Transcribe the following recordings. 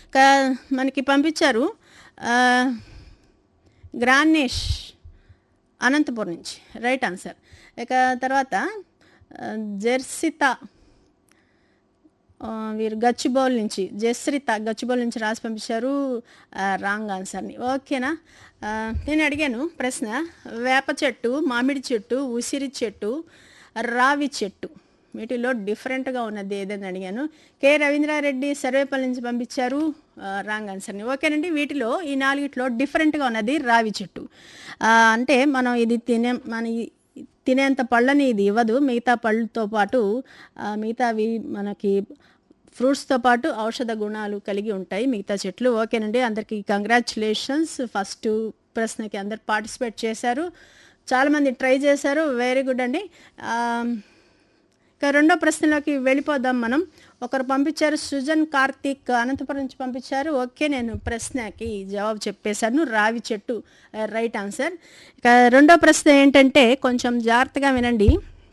ఇక మనకి పంపించారు ఆ, గ్రానేష్ అనంతపురం నుంచి రైట్ ఆన్సర్ ఇక తర్వాత ఆ, జెర్సిత ఆ, వీరు గచ్చిబౌల్ నుంచి జస్రిత గచ్చిబౌల్ నుంచి రాసి పంపించారు ఆ, రాంగ్ ఆన్సర్ని ఓకేనా ఆ, నేను అడిగాను ప్రశ్న వేప చెట్టు మామిడి చెట్టు ఉసిరి చెట్టు రావి చెట్టు వీటిలో డిఫరెంట్గా ఉన్నది ఏదని అడిగాను కె రవీంద్రారెడ్డి సర్వేపల్లి నుంచి పంపించారు ఆ, రాంగ్ ఆన్సర్ని ఓకేనండి వీటిలో ఈ నాలుగిట్లో డిఫరెంట్గా ఉన్నది రావి చెట్టు ఆ, అంటే మనం ఇది తినే మన ఈ- తినేంత పళ్ళని ఇది ఇవ్వదు మిగతా పళ్ళతో పాటు ఆ, మిగతావి మనకి ఫ్రూట్స్తో పాటు ఔషధ గుణాలు కలిగి ఉంటాయి మిగతా చెట్లు ఓకేనండి అందరికీ కంగ్రాచులేషన్స్ ఫస్ట్ ప్రశ్నకి అందరు పార్టిసిపేట్ చేశారు చాలామంది ట్రై చేశారు వెరీ గుడ్ అండి ఆ, ఇక రెండో ప్రశ్నలోకి వెళ్ళిపోదాం మనం ఒకరు పంపించారు సుజన్ కార్తీక్ అనంతపురం నుంచి పంపించారు ఓకే నేను ప్రశ్నకి జవాబు చెప్పేశాను రావి చెట్టు రైట్ ఆన్సర్ ఇక రెండో ప్రశ్న ఏంటంటే కొంచెం జాగ్రత్తగా వినండి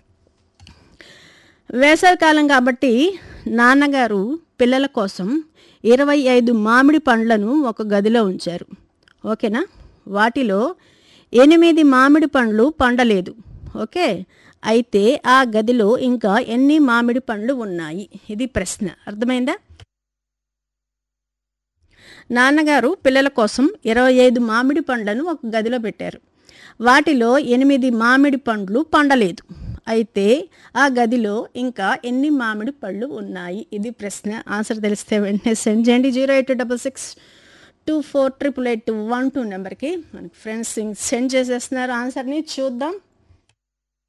వేసవికాలం కాబట్టి నాన్నగారు పిల్లల కోసం ఇరవై ఐదు మామిడి పండ్లను ఒక గదిలో ఉంచారు ఓకేనా వాటిలో ఎనిమిది మామిడి పండ్లు పండలేదు ఓకే అయితే ఆ గదిలో ఇంకా ఎన్ని మామిడి పండ్లు ఉన్నాయి ఇది ప్రశ్న అర్థమైందా నాన్నగారు పిల్లల కోసం ఇరవై ఐదు మామిడి పండ్లను ఒక గదిలో పెట్టారు వాటిలో ఎనిమిది మామిడి పండ్లు పండలేదు అయితే ఆ గదిలో ఇంకా ఎన్ని మామిడి పళ్ళు ఉన్నాయి ఇది ప్రశ్న ఆన్సర్ తెలిస్తే వెంటనే సెండ్ చేయండి zero eight double six two four triple eight one two నెంబర్కి మనకి ఫ్రెండ్స్ సెండ్ చేసేస్తున్నారు ఆన్సర్ని చూద్దాం